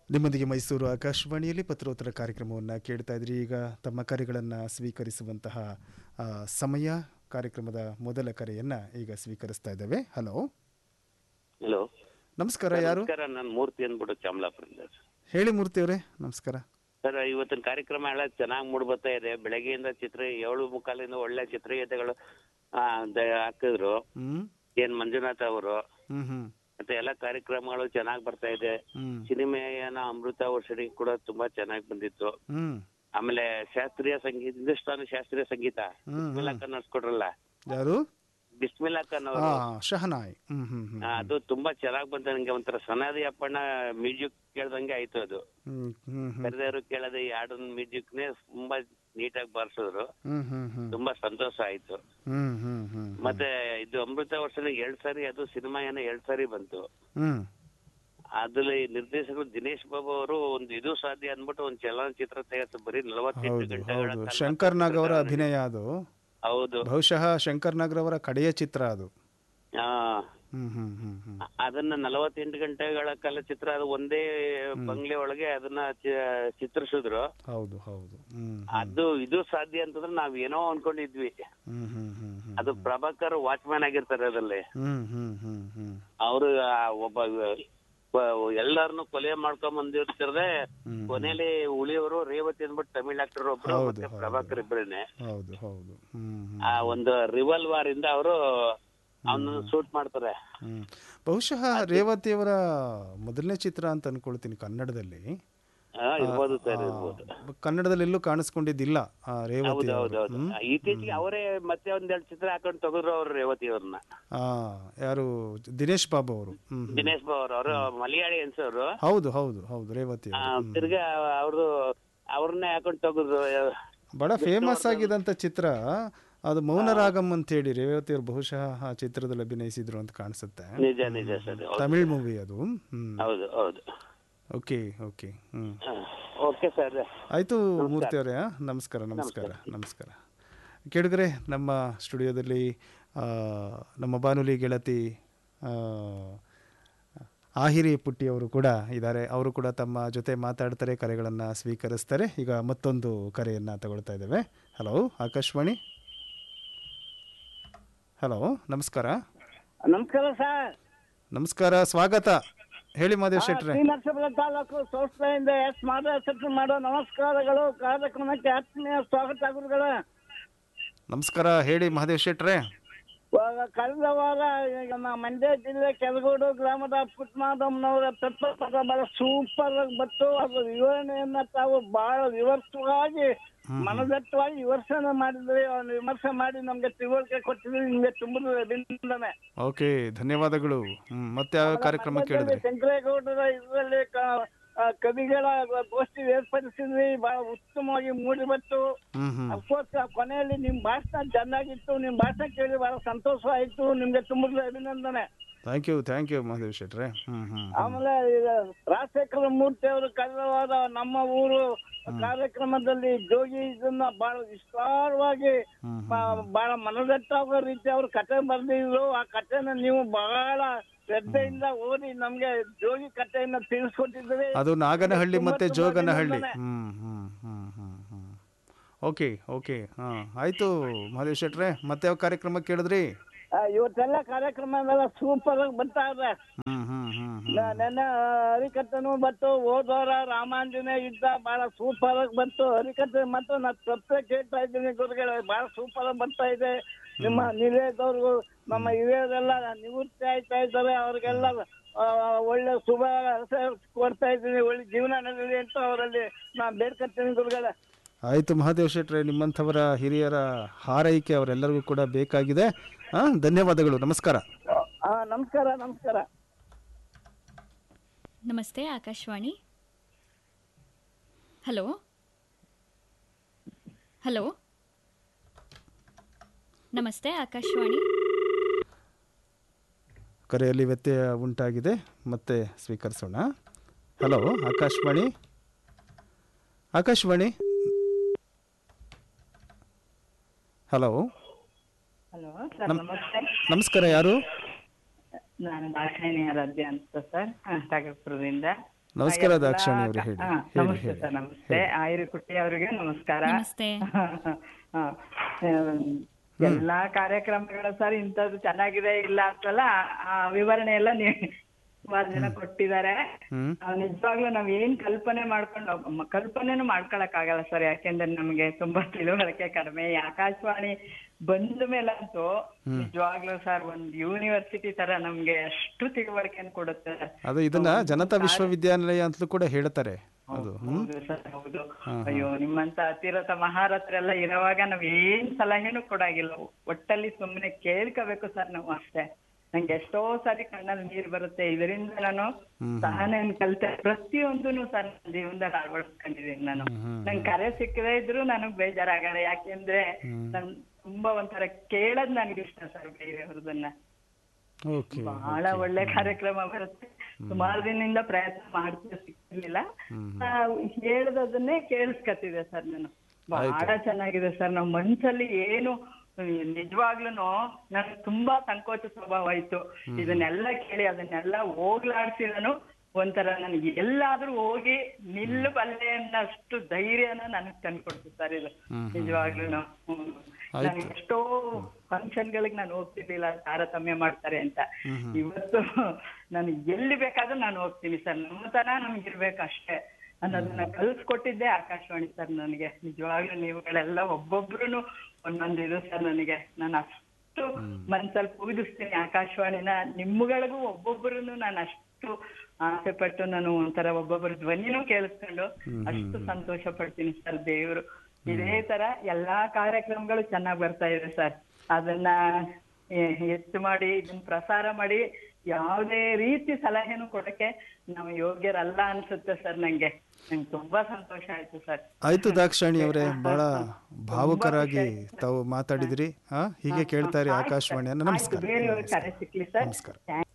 ನಿಮ್ಮೊಂದಿಗೆ ಮೈಸೂರು ಆಕಾಶವಾಣಿಯಲ್ಲಿ ಪತ್ರೋತ್ತರ ಕಾರ್ಯಕ್ರಮವನ್ನು ಕೇಳ್ತಾ ಇದ್ರಿ ಈಗ ತಮ್ಮ ಕರೆಗಳನ್ನು ಸ್ವೀಕರಿಸುವಂತಹ ಆ, ಸಮಯ ಕಾರ್ಯಕ್ರಮದ ಮೊದಲ ಕರೆಯನ್ನು ಈಗ ಸ್ವೀಕರಿಸ್ತಾ ಇದ್ದೇವೆ ಹಲೋ ಹಲೋ ನಮಸ್ಕಾರ ಯಾರು ನಮಸ್ಕಾರ ನಾನು ಮೂರ್ತಿ ಅಂದ್ಬಿಟ್ಟು ಚಾಮಲಾಪುರದಿಂದ ಹೇಳಿ ಮೂರ್ತಿ ಅವರೇ ನಮಸ್ಕಾರ ಸರ್ ಇವತ್ತಿನ ಕಾರ್ಯಕ್ರಮ ಎಲ್ಲ ಚೆನ್ನಾಗಿ ಮೂಡ್ ಬರ್ತಾ ಇದೆ ಬೆಳಗ್ಗೆಯಿಂದ ಚಿತ್ರ ಏಳು ಮುಕ್ಕಾಲಿಂದ ಒಳ್ಳೆ ಚಿತ್ರಗೀತೆಗಳು ಆ, ದ- ಹಾಕಿದ್ರು ಹ್ಮ್ ಏನ್ ಮಂಜುನಾಥ್ ಅವರು ಹ್ಮ್ ಹ್ಮ್ ಮತ್ತೆ ಎಲ್ಲ ಕಾರ್ಯಕ್ರಮಗಳು ಚೆನ್ನಾಗಿ ಬರ್ತಾ ಇದೆ ಹ್ಮ್ ಸಿನಿಮೆಯನ ಅಮೃತ ವರ್ಷಣಿ ಕೂಡ ತುಂಬಾ ಚೆನ್ನಾಗಿ ಬಂದಿತ್ತು ಹ್ಮ್ ಆಮೇಲೆ ಶಾಸ್ತ್ರೀಯ ಸಂಗೀತ ಹಿಂದೂಸ್ತಾನಿ ಶಾಸ್ತ್ರೀಯ ಸಂಗೀತ ಹ್ಮ್, ಬಿಸ್ಮಿಲ್ಲಾ ಖಾನ್ ನಡ್ಸ್ಕೊಟ್ರಲ್ಲ ಯಾರು ಬಿಸ್ಮಿಲ್ಲಾ ಖಾನ್ ಹಾ ಅವರು ಶಹನಾಯ್ ಹ್ಮ್ ಹ್ಮ್ ಹ್ಮ್ ಅದು ತುಂಬಾ ಚೆನ್ನಾಗಿ ಬಂತ ನಂಗೆ ಒಂಥರ ಸನಾದಿ ಅಪ್ಪಣ್ಣ ಮ್ಯೂಸಿಕ್ ಕೇಳ್ದಂಗೆ ಆಯ್ತು ಅದು ಹ್ಮ್ ಹ್ಮ್ ಹ್ಮ್ ಕರೆದವರು ಕೇಳದೆ ಈ ಹಾಡಿನ ಮ್ಯೂಸಿಕ್ ನೇ ತುಂಬಾ ನೀಟಾಗಿ ಬಾರಿಸಿದ್ರು ಹ್ಮ್ ಹ್ಮ್ ಹ್ಮ್ ತುಂಬಾ ಸಂತೋಷ ಆಯ್ತು ಹ್ಮ್ ಹ್ಮ್ ಹ್ಮ್ ಮತ್ತೆ ಇದು ಅಮೃತ ವರ್ಷನ ಎರಡ್ ಸಾರಿ ಅದು ಸಿನಿಮಾ ಏನೋ ಎರಡ್ ಸಾರಿ ಬಂತು ಹ್ಮ್ ಅದ್ರಲ್ಲಿ ನಿರ್ದೇಶಕರು ದಿನೇಶ್ ಬಾಬು ಅವರು ಒಂದು ಇದು ಸಾಧ್ಯ ಅಂದ್ಬಿಟ್ಟು ಒಂದು ಚಲನಚಿತ್ರ ತಯಾರಿಸಿ ಬರೀ ನಲವತ್ತೆಂಟು ಹೌದು ಗಂಟೆಗಳ ಹೌದು ಕಾಲ ಶಂಕರ್ ನಾಗ್ ಅವರ ಅಭಿನಯ ಅದು ಹೌದು ಬಹುಶಃ ಶಂಕರ್ ನಾಗ್ ಅವರ ಕಡೆಯ ಚಿತ್ರ ಅದು ಆ, ಹ್ಮ್ ಹ್ಮ್ ಹ್ಮ್ ಹ್ಮ್ ಅದನ್ನ ನಲವತ್ತೆಂಟು ಗಂಟೆಗಳ ಕಾಲ ಚಿತ್ರ ಅದು ಒಂದೇ ಬಂಗ್ಲೆ ಒಳಗೆ ಅದನ್ನ ಚಿ- ಚಿತ್ರಿಸಿದ್ರು ಹೌದು ಹೌದು ಹ್ಮ್ ಅದು ಇದು ಸಾಧ್ಯ ಅಂತಂದ್ರೆ ನಾವ್ ಏನೋ ಅನ್ಕೊಂಡಿದ್ವಿ ಹ್ಮ್ ಹ್ಮ್ ಹ್ಮ್ ಹ್ಮ್ ಅದು ಪ್ರಭಾಕರ್ ವಾಚ್ಮ್ಯಾನ್ ಆಗಿರ್ತಾರೆ ಅದ್ರಲ್ಲಿ ಹ್ಮ್ ಹ್ಮ್ ಹ್ಮ್ ಹ್ಮ್ ಅವರು ಒಬ್ಬ ಎಲ್ಲಾರನು ಕೊಲೆ ಮಾಡ್ಕೊಂಡ್ ಬಂದಿರ್ತಿರದೆ ಹ್ಮ್. ಕೊನೆಯಲ್ಲಿ ಉಳಿಯವರು ರೇವತಿ ಅಂದ್ಬಿಟ್ಟು ತಮಿಳ್ ಆಕ್ಟರ್ ಒಬ್ರು ಹೌದು, ಮತ್ತೆ ಹೌದು. ಪ್ರಭಾಕರ್ ಇಬ್ರೇನೆ ಹೌದು ಹೌದು ಹ್ಮ್ ಹ್ಮ್ ಆ ಒಂದು ರಿವಲ್ವಾರ್ ಇಂದ ಅವರು ಅವನ್ನ ಶೂಟ್ ಮಾಡ್ತಾರೆ ಹ್ಮ್ ಬಹುಶಃ ರೇವತಿಯವರ ಮೊದಲನೇ ಚಿತ್ರ ಅಂತ ಅನ್ಕೊಳ್ತೀನಿ ಕನ್ನಡದಲ್ಲಿ ಆ, ಇರ್ಬೋದು ಸರ್ ಇರ್ಬೋದು ಕನ್ನಡದಲ್ಲಿ ಎಲ್ಲೂ ಕಾಣಿಸ್ಕೊಂಡಿದ್ದಿಲ್ಲ ಆ ರೇವತಿ ಹೌದು ಅವರು. ಹೌದು ಹೌದು ಇತ್ತೀಚೆಗೆ ಅವರೇ ಮತ್ತೆ ಒಂದೆರಡು ಚಿತ್ರ ಹಾಕೊಂಡು ತೆಗೆದ್ರು ಅವ್ರು ರೇವತಿ ಅವ್ರನ್ನ ಆ ಯಾರು ದಿನೇಶ್ ಬಾಬು ಅವರು ಹ್ಮ್ ಹ್ಮ್. ದಿನೇಶ್ ಬಾಬು ಅವರು ಅವರು ಮಲಯಾಳಿ ಅನ್ಸೋರು ಹೌದು ಹೌದು ಹೌದು ರೇವತಿ ಆ, ಅವರು. ತಿರ್ಗಾ ಅವ್ರದ್ದು ಅವ್ರನ್ನೇ ಹಾಕೊಂಡು ತೆಗೆದ್ರು ಬಹಳ ಫೇಮಸ್ ಆಗಿದಂತ ಚಿತ್ರ ಅದು ಮೌನರಾಗಂ ಅಂತ ಹೇಳಿ ರೇವತಿ ಅವರು ಬಹುಶಃ ಆ ಚಿತ್ರದಲ್ಲಿ ಅಭಿನಯಿಸಿದ್ರು ಅಂತ ಕಾಣಿಸುತ್ತೆ ನಿಜ ನಿಜ ಸರ್ ತಮಿಳ್ ಮೂವಿ ಅದು ಹ್ಮ್ ಹೌದು ಹೌದು ಓಕೆ ಓಕೆ ಹ್ಮ್ ಓಕೆ ಸರ್ ಆಯಿತು ಮೂರ್ತಿ ಅವರೇ ಆ? ನಮಸ್ಕಾರ ನಮಸ್ಕಾರ ನಮಸ್ಕಾರ ಕೇಳಿದ್ರೆ ನಮ್ಮ ಸ್ಟುಡಿಯೋದಲ್ಲಿ ಆ, ನಮ್ಮ ಬಾನುಲಿ ಗೆಳತಿ ಆ, ಆಹಿರಿ ಪುಟ್ಟಿ ಅವರು ಕೂಡ ಇದ್ದಾರೆ ಅವರು ಕೂಡ ತಮ್ಮ ಜೊತೆ ಮಾತಾಡ್ತಾರೆ ಕರೆಗಳನ್ನು ಸ್ವೀಕರಿಸ್ತಾರೆ ಈಗ ಮತ್ತೊಂದು ಕರೆಯನ್ನು ತಗೊಳ್ತಾ ಇದ್ದೇವೆ ಹಲೋ ಆಕಾಶವಾಣಿ ಹಲೋ ನಮಸ್ಕಾರ ನಮಸ್ಕಾರ ಸರ್ ನಮಸ್ಕಾರ ಸ್ವಾಗತ ಹೇಳಿ ಮಾದೇವ್ ಶೆಟ್ರೆ ಶ್ರೀನರಸೀಪುರ ತಾಲೂಕು ಸಂಸ್ಥೆಯಿಂದ ಎಸ್ ಮಾದರ್ಶನ ಮಾಡೋ ನಮಸ್ಕಾರಗಳು ಕಾರ್ಯಕ್ರಮಕ್ಕೆ ಆತ್ಮೀಯ ಸ್ವಾಗತ ಗುರುಗಳ ನಮಸ್ಕಾರ ಹೇಳಿ ಮಹಾದೇವ್ ಶೆಟ್ರೆ ಕಳೆದ ವಾರ ಈಗ ನಮ್ಮ ಮಂಡ್ಯ ಜಿಲ್ಲೆ ಕೆರಗೋಡು ಗ್ರಾಮದ ಪುಟ್ಮಾದಮ್ಮನವರ ತತ್ವಪದ ಬಹಳ ಸೂಪರ್ ಆಗಿ ಬಂತು ಅದು ವಿವರಣೆಯನ್ನ ತಾವು ಬಹಳ ವಿವರಿಸವಾಗಿ ಮನದಟ್ಟವಾಗಿ ವಿಮರ್ಶನೆ ಮಾಡಿದ್ರಿ ಅವ್ನು ವಿಮರ್ಶೆ ಮಾಡಿ ನಮ್ಗೆ ತಿಳುವಳಿಕೆ ಕೊಟ್ಟಿದ್ರಿ ನಿಮ್ಗೆ ತುಂಬ ಅಭಿನಂದನೆ ಓಕೆ ಧನ್ಯವಾದಗಳು ಹ್ಮ್ ಮತ್ತೆ ಯಾವ ಕಾರ್ಯಕ್ರಮ ಕೇಳಿದ್ರಿ ಶಂಕರೇಗೌಡರ ಇದರಲ್ಲಿ ಕ- ಆ, ಕವಿಗಳ ಗೋಷ್ಠಿ ಏರ್ಪಡಿಸಿದ್ರಿ ಬಹಳ ಉತ್ತಮವಾಗಿ ಮೂಡಿ ಬಂತು ಹ್ಮ್ ಹ್ಮ್ ಅಫ್ಕೋರ್ಸ್ ಕೊನೆಯಲ್ಲಿ ನಿಮ್ ಭಾಷಣ ಚೆನ್ನಾಗಿತ್ತು ನಿಮ್ ಭಾಷಣ ಕೇಳಿ ಬಹಳ ಸಂತೋಷ ಆಯ್ತು ನಿಮ್ಗೆ ತುಂಬ ಅಭಿನಂದನೆ thank you thank you Mahadev ಶೆಟ್ರೆ ಹ್ಮ್ ಹ್ಮ್ ಆಮೇಲೆ ಈಗ ರಾಜಶೇಖರ ಮೂರ್ತಿ ಅವರು ಕಳೆದವಾದ ನಮ್ಮ ಊರು ಕಾರ್ಯಕ್ರಮದಲ್ಲಿ ಜೋಗಿ ಇದನ್ನ ಬಹಳ ವಿಸ್ತಾರವಾಗಿ ಹ್ಮ್ ಬ- ಬಹಳ ಮನದಟ್ಟಾಗೋ ರೀತಿ ಅವ್ರು ಕತೆ ಬರ್ದಿದ್ರು ಆ ಕಥೆನ ನೀವು ಬಹಳ ಶ್ರದ್ಧೆಯಿಂದ ಓದಿ ನಮ್ಗೆ ಜೋಗಿ ಕಥೆಯನ್ನ ತಿಳಿಸ್ಕೊಟ್ಟಿದ್ರಿ ಅದು ನಾಗನಹಳ್ಳಿ ತುಂಬಾ ಮತ್ತೆ ತುಂಬಾ ಜೋಗನಹಳ್ಳಿ ಅಭಿನಂದನೆ. ಹ್ಮ್ ಹ್ಮ್ ಹ್ಮ್ ಹ್ಮ್ ಹ್ಮ್ ಓಕೆ ಓಕೆ ಹಾ ಆಯ್ತು ಮಹದೇವ್ ಶೆಟ್ರೆ ಮತ್ತೆ ಯಾವ ಕಾರ್ಯಕ್ರಮ ಕೇಳಿದ್ರಿ ಆ, ಇವತ್ತೆಲ್ಲ ಕಾರ್ಯಕ್ರಮ ಎಲ್ಲ ಸೂಪರ್ ಆಗಿ ಬರ್ತಾ ಇದೆ ಹ್ಮ್ ಹ್ಮ್ ಹ್ಮ್ ಹ್ಮ್ ನ- ನೆನ್ನೆ ಹರಿಕಥೆನೂ ಬಂತು ಹೋದವಾರ ರಾಮಾಂಜನೇಯ ಯುದ್ಧ ಬಹಳ ಸೂಪರ್ ಆಗಿ ಬಂತು ಹರಿಕಥೆ ಮತ್ತು ನಾ ತಪ್ಪೇ ಕೇಳ್ತಾ ಇದ್ದೀನಿ ಗುರುಗಳೇ ಬಹಳ ಸೂಪರ್ ಆಗಿ ಬರ್ತಾ ಇದೆ ನಿಮ್ಮ ನಿಲಯದವ್ರಿಗೂ ನಮ್ಮ ಹಿರಿಯರೆಲ್ಲ ನಿವೃತ್ತಿ ಆಯ್ತಾ ಇದ್ದಾರೆ ಅವ್ರಿಗೆಲ್ಲ ಆ, ಒಳ್ಳೆ ಶುಭ ಕೊಡ್ತಾ ಇದ್ದೀನಿ ಒಳ್ಳೆ ಜೀವನ ನಡೆಯಲಿ ಅಂತ ಅವರಲ್ಲಿ ನಾನು ಬೇಡ್ಕೊತೀನಿ ಗುರುಗಳೇ ಆಯ್ತು ಮಹಾದೇವ್ ಶೆಟ್ರೆ ನಿಮ್ಮಂಥವರ ಹಿರಿಯರ ಹಾರೈಕೆ ಅವರೆಲ್ಲರಿಗೂ ಕೂಡ ಬೇಕಾಗಿದೆ ಹಾ ಧನ್ಯವಾದಗಳು ನಮಸ್ಕಾರ ಆ, ನಮಸ್ಕಾರ ನಮಸ್ಕಾರ ನಮಸ್ತೆ ಆಕಾಶವಾಣಿ ಹಲೋ ಹಲೋ ನಮಸ್ತೆ ಆಕಾಶವಾಣಿ ಕರೆಯಲ್ಲಿ ವ್ಯತ್ಯಯ ಉಂಟಾಗಿದೆ ಮತ್ತೆ ಸ್ವೀಕರಿಸೋಣ hello Akashvani Akashvani hello hello sir ನಮಸ್ತೆ ನಮಸ್ಕಾರ ಯಾರು ನಾನು ಭಾಷಣಿ ಆರಾಧ್ಯ ಅಂತ ಸರ್ ಸಾಗರಪುರದಿಂದ ನಮಸ್ಕಾರ ಎಲ್ಲ ದಾಕ್ಷಾಣಿ ಅವರೇ ಹೇಳಿ ಹಾ, ಹೇಳಿ ನಮಸ್ತೆ ಹೇಳಿ ಸರ್ ನಮಸ್ತೆ ಆಯುರ್ ಕುಟ್ಟಿ ಅವರಿಗೆ ನಮಸ್ಕಾರ ನಮಸ್ತೆ ಹಾ, ಹ್ಮ್, ಎಲ್ಲಾ ಕಾರ್ಯಕ್ರಮಗಳು ಸರ್ ಇಂಥದ್ದು ಚೆನ್ನಾಗಿದೆ ಇಲ್ಲ ಅಂತಲ್ಲ ಆ ವಿವರಣೆ ಎಲ್ಲ ನೀವು ಸುಮಾರು ಜನ ಕೊಟ್ಟಿದ್ದಾರೆ ಹ್ಮ್ ಆ, ನಿಜವಾಗ್ಲೂ ನಾವ್ ಏನ್ ಕಲ್ಪನೆ ಮಾಡ್ಕೊಂಡು ಮ- ಕಲ್ಪನೆನೂ ಮಾಡ್ಕೊಳಕ್ ಆಗಲ್ಲ ಸರ್ ಯಾಕೆಂದ್ರೆ ನಮ್ಗೆ ತುಂಬಾ ತಿಳುವಳಿಕೆ ಕಡಿಮೆ ಈ ಆಕಾಶವಾಣಿ ಬಂದ ಮೇಲಂತೂ ನಿಜವಾಗ್ಲೂ ಸರ್ ಒಂದ್ ಯೂನಿವರ್ಸಿಟಿ ತರ ನಮ್ಗೆ ಅಷ್ಟು ತಿಳುವಳಿಕೆಯನ್ನು ಕೊಡುತ್ತೆ ಸರ್ ಅದು ಇದನ್ನ ಜನತಾ ವಿಶ್ವವಿದ್ಯಾನಿಲಯ ಅಂತಲೂ ಕೂಡ ಹೇಳ್ತಾರೆ ಅದು ಹ್ಮ್ ಹೌದು ಸರ್ ಹೌದು ಅಯ್ಯೋ ನಿಮ್ಮಂತ ಅತಿರಥ ಮಹಾರಥರೆಲ್ಲ ಇರುವಾಗ ನಾವ್ ಏನ್ ಸಲಹೆನೂ ಕೊಡಾಗಿಲ್ಲ ಒಟ್ಟಲ್ಲಿ ಸುಮ್ಮನೆ ಕೇಳ್ಕೋಬೇಕು ಸರ್ ನಾವು ಅಷ್ಟೇ ನಂಗೆ ಎಷ್ಟೋ ಸಾರಿ ಕಣ್ಣಲ್ಲಿ ನೀರ್ ಬರುತ್ತೆ ಇದರಿಂದ ನಾನು ಸಹನೆಯನ್ನು ಕಲಿತೆ ಪ್ರತಿಯೊಂದನು ಸರ್ ನನ್ನ ಜೀವನದಲ್ಲಿ ಅಳವಡಿಸ್ಕೊಂಡಿದ್ದೀನಿ ನಾನು ನಂಗೆ ಕರೆ ಸಿಕ್ಕದೇ ಇದ್ರು ನನಗ್ ಬೇಜಾರಾಗಲ್ಲ ಯಾಕೆಂದ್ರೆ ನನ್ ತುಂಬಾ ಒಂಥರ ಕೇಳೋದ್ ನನ್ಗೆ ಇಷ್ಟ ಸರ್ ಬೇರೆಯವ್ರದನ್ನ ಓಕೆ ಬಹಳ ಒಳ್ಳೆ ಕಾರ್ಯಕ್ರಮ ಬರುತ್ತೆ ಸುಮಾರು ದಿನದಿಂದ ಪ್ರಯತ್ನ ಮಾಡ್ತಾ ಸಿಕ್ಕಿರ್ಲಿಲ್ಲ ಹೇಳದನ್ನೇ ಕೇಳಿಸ್ಕತ್ತಿದೆ ಸರ್ ನಾನು ಬಹಳ ಚೆನ್ನಾಗಿದೆ ಸರ್ ನಾವು ಮನ್ಸಲ್ಲಿ ಏನು ನಿಜವಾಗ್ಲೂ ನನ್ಗೆ ತುಂಬಾ ಸಂಕೋಚ ಸ್ವಭಾವ ಆಯ್ತು ಇದನ್ನೆಲ್ಲ ಕೇಳಿ ಅದನ್ನೆಲ್ಲ ಹೋಗ್ಲಾಡ್ಸಿ ನಾನು ಒಂಥರ ನನಗೆ ಎಲ್ಲಾದ್ರೂ ಹೋಗಿ ನಿಲ್ಲಬಲ್ಲೆ ಅನ್ನಷ್ಟು ಧೈರ್ಯನ ನನಗ್ ತಂದ್ಕೊಡ್ತು ಸರ್ ಇದು ನಿಜವಾಗ್ಲೂ ನನಗೆ ಎಷ್ಟೋ ಫಂಕ್ಷನ್ ಗಳಿಗೆ ನಾನು ಹೋಗ್ತಿರ್ಲಿಲ್ಲ ತಾರತಮ್ಯ ಮಾಡ್ತಾರೆ ಅಂತ ಇವತ್ತು ನಾನು ಎಲ್ಲಿ ಬೇಕಾದ್ರೂ ನಾನು ಹೋಗ್ತೀನಿ ಸರ್ ನಮ್ಮತನ ನಮ್ಗಿರ್ಬೇಕು ಅಷ್ಟೇ ಅನ್ನೋದನ್ನ ಕಲ್ಸ್ಕೊಟ್ಟಿದ್ದೆ ಆಕಾಶವಾಣಿ ಸರ್ ನನಗೆ ನಿಜವಾಗ್ಲೂ ನೀವುಗಳೆಲ್ಲ ಒಬ್ಬೊಬ್ರು ಒಂದೊಂದು ಇದು ಸರ್ ನನಗೆ ನಾನು ಅಷ್ಟು ಮನ್ಸಲ್ಲಿ ಪೂಜಿಸ್ತೀನಿ ಆಕಾಶವಾಣಿನ ನಿಮ್ಗಳಿಗೂ ಒಬ್ಬೊಬ್ರು ನಾನು ಅಷ್ಟು ಆಸೆ ಪಟ್ಟು ನಾನು ಒಂಥರ ಒಬ್ಬೊಬ್ಬರ ಧ್ವನಿನೂ ಕೇಳಿಸ್ಕೊಂಡು ಅಷ್ಟು ಸಂತೋಷ ಪಡ್ತೀನಿ ಸರ್ ದೇವ್ರು ಇದೇ ತರ ಎಲ್ಲಾ ಕಾರ್ಯಕ್ರಮಗಳು ಚೆನ್ನಾಗ್ ಬರ್ತಾ ಇದೆ ಸರ್ ಅದನ್ನ ಎ- ಹೆಚ್ಚು ಮಾಡಿ ಇದನ್ನ ಪ್ರಸಾರ ಮಾಡಿ ಯಾವುದೇ ರೀತಿ ಸಲಹೆನೂ ಕೊಡಕ್ಕೆ ನಾವು ಯೋಗ್ಯರಲ್ಲ ಅನ್ಸುತ್ತೆ ಸರ್ ನಂಗೆ ನಂಗೆ ತುಂಬಾ ಸಂತೋಷ ಆಯ್ತು ಸರ್ ಆಯ್ತು ದಾಕ್ಷಾಣಿ ಅವರೇ ಬಹಳ ಭಾವುಕರಾಗಿ ತಾವು ಮಾತಾಡಿದ್ರಿ ಹಾ ಹೀಗೆ ಕೇಳ್ತಾರೆ ಆಕಾಶವಾಣಿಯನ್ನ ನಮಸ್ಕಾರ ಬೇರೆಯವ್ರ ಕರೆ ಸಿಕ್ಲಿ ಸರ್ ನಮಸ್ಕಾರ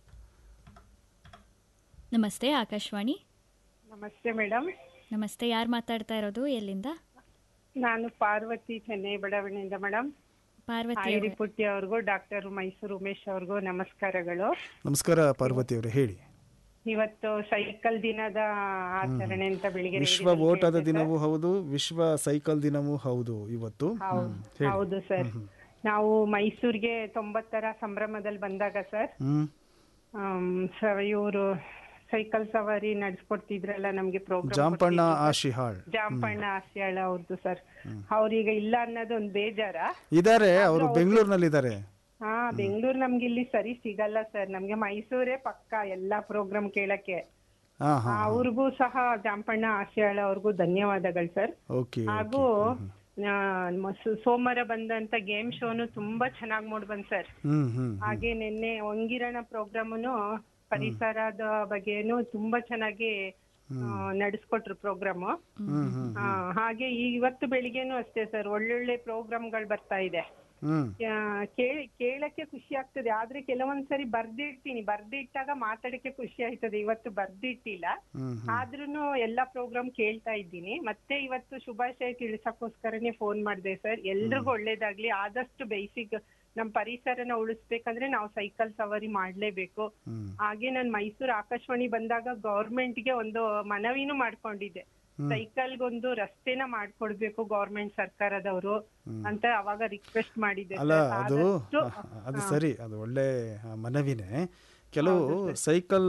ನಮಸ್ತೆ ಆಕಾಶವಾಣಿ ನಮಸ್ತೆ ಮೇಡಮ್ ನಮಸ್ತೆ ಯಾರು ಮಾತಾಡ್ತಾ ಇರೋದು ಎಲ್ಲಿಂದ ನಾನು ಪಾರ್ವತಿ ಚೆನ್ನೈ ಬಡಾವಣೆಯಿಂದ ಮೇಡಮ್ ಪಾರ್ವತಿ ಆಯುರಿ ಅವರೇ. ಪುಟ್ಟಿ ಅವ್ರಿಗೂ ಡಾಕ್ಟರ್ ಮೈಸೂರು ಉಮೇಶ್ ಅವ್ರಿಗೂ ನಮಸ್ಕಾರಗಳು ನಮಸ್ಕಾರ ಪಾರ್ವತಿ ಅವರೇ ಹೇಳಿ ಇವತ್ತು ಸೈಕಲ್ ದಿನದ ಆಚರಣೆ ಅಂತ ಬೆಳಿಗ್ಗೆ ವಿಶ್ವ ರೇಡಿಯೋದಲ್ಲಿ ಓಟದ ಕೇಳ್ದೆ ದಿನವೂ ಹೌದು ವಿಶ್ವ ಸೈಕಲ್ ದಿನವು ಹೌದು ಇವತ್ತು ಹೌದು. ಹ್ಮ್, ಹೇಳಿ ಹೌದು ಸರ್ ನಾವು ಮೈಸೂರಿಗೆ ತೊಂಬತ್ತರ ಸಂಭ್ರಮದಲ್ಲಿ ಬಂದಾಗ ಸರ್ ಹ್ಮ್ ಇವರು ಸೈಕಲ್ ಸವಾರಿ ನಡೆಸ್ಕೊಡ್ತಿದ್ರಲ್ಲ ನಮ್ಗೆ ಪ್ರೋಗ್ರಾಮ್ ಜಾಂಪಣ್ಣ ಆಶಿಹಾಳ್ ಜಾಂಪಣ್ಣ ಆಸ್ಯಾಳ ಅವ್ರದ್ದು ಸರ್ ಅವ್ರೀಗ ಇಲ್ಲ ಅನ್ನೋದು ಒಂದ್ ಬೇಜಾರ ಇದಾರೆ ಅವರು ಬೆಂಗಳೂರಿನಲ್ಲಿದ್ದಾರೆ ಹಾ ಬೆಂಗಳೂರು ನಮ್ಗೆ ಇಲ್ಲಿ ಸರಿ ಸಿಗಲ್ಲ ಸರ್ ನಮ್ಗೆ ಮೈಸೂರೇ ಪಕ್ಕ ಎಲ್ಲಾ ಪ್ರೋಗ್ರಾಮ್ ಕೇಳಕ್ಕೆ ಹಾ ಹಾ ಅವ್ರಿಗೂ ಸಹ ಜಾಂಪಣ್ಣ ಆಶಯಾಳ ಅವ್ರಿಗೂ ಧನ್ಯವಾದಗಳು ಸರ್ ಓಕೆ ಹಾಗೂ ಆ, ಮ- ಸು- ಸೋಮವಾರ ಬಂದಂತ ಗೇಮ್ ಶೋನು ತುಂಬಾ ಚೆನ್ನಾಗ್ ಮೂಡ್ ಬಂದ್ ಸರ್ ಹ್ಮ್ ಹ್ಮ್ ಹಾಗೆ ನಿನ್ನೆ ಒಂಗಿರಣ ಪ್ರೋಗ್ರಾಮುನು ಪರಿಸರದ ಬಗ್ಗೆನು ತುಂಬಾ ಚೆನ್ನಾಗಿ ನಡೆಸ್ಕೊಟ್ರು ಪ್ರೋಗ್ರಾಮು ಹ್ಮ್ ಹ್ಮ್ ಹಾಗೆ ಇವತ್ತು ಬೆಳಿಗ್ಗೆನೂ ಅಷ್ಟೇ ಸರ್ ಒಳ್ಳೊಳ್ಳೆ ಪ್ರೋಗ್ರಾಮ್ಗಳು ಬರ್ತಾ ಇದೆ ಹ್ಮ್ ಆ, ಕೇಳಿ ಕೇಳಕ್ಕೆ ಖುಷಿ ಆಗ್ತದೆ ಆದ್ರೆ ಕೆಲವೊಂದ್ಸರಿ ಬರ್ದಿಡ್ತೀನಿ ಬರ್ದಿಟ್ಟಾಗ ಮಾತಾಡಕ್ಕೆ ಖುಷಿ ಆಯ್ತದೆ ಇವತ್ತು ಬರ್ದಿಟ್ಟಿಲ್ಲ ಹ್ಮ್ ಆದ್ರೂನು ಎಲ್ಲಾ ಪ್ರೋಗ್ರಾಮ್ ಕೇಳ್ತಾ ಇದ್ದೀನಿ ಮತ್ತೆ ಇವತ್ತು ಶುಭಾಶಯ ತಿಳಿಸಕ್ಕೋಸ್ಕರನೇ ಫೋನ್ ಮಾಡಿದೆ ಸರ್ ಎಲ್ರಿಗೂ ಒಳ್ಳೇದಾಗ್ಲಿ ಆದಷ್ಟು ಬೇಸಿಕ್ ನಮ್ ಪರಿಸರನ ಉಳಿಸ್ಬೇಕಂದ್ರೆ ನಾವು ಸೈಕಲ್ ಸವಾರಿ ಮಾಡ್ಲೇಬೇಕು ಹ್ಮ್ ಹಾಗೆ ನಾನ್ ಮೈಸೂರು ಆಕಾಶವಾಣಿ ಬಂದಾಗ ಗೌರ್ಮೆಂಟ್ ಗೆ ಒಂದು ಮನವಿನೂ ಮಾಡ್ಕೊಂಡಿದ್ದೆ ಸೈಕಲ್ಗೊಂದು ರಸ್ತೆನ ಮಾಡ್ಕೊಡ್ಬೇಕು ಗೌರ್ಮೆಂಟ್ ಸರ್ಕಾರದವರು ಅಂತ ಅವಾಗ ರಿಕ್ವೆಸ್ಟ್ ಮಾಡಿದ್ದೆ ಅಲ್ಲ ಸರ್. ಅದು ಆದಷ್ಟು- ಅದು ಸರಿ ಅದು ಒಳ್ಳೆ ಆ, ಮನವಿನೇ ಕೆಲವು ಸೈಕಲ್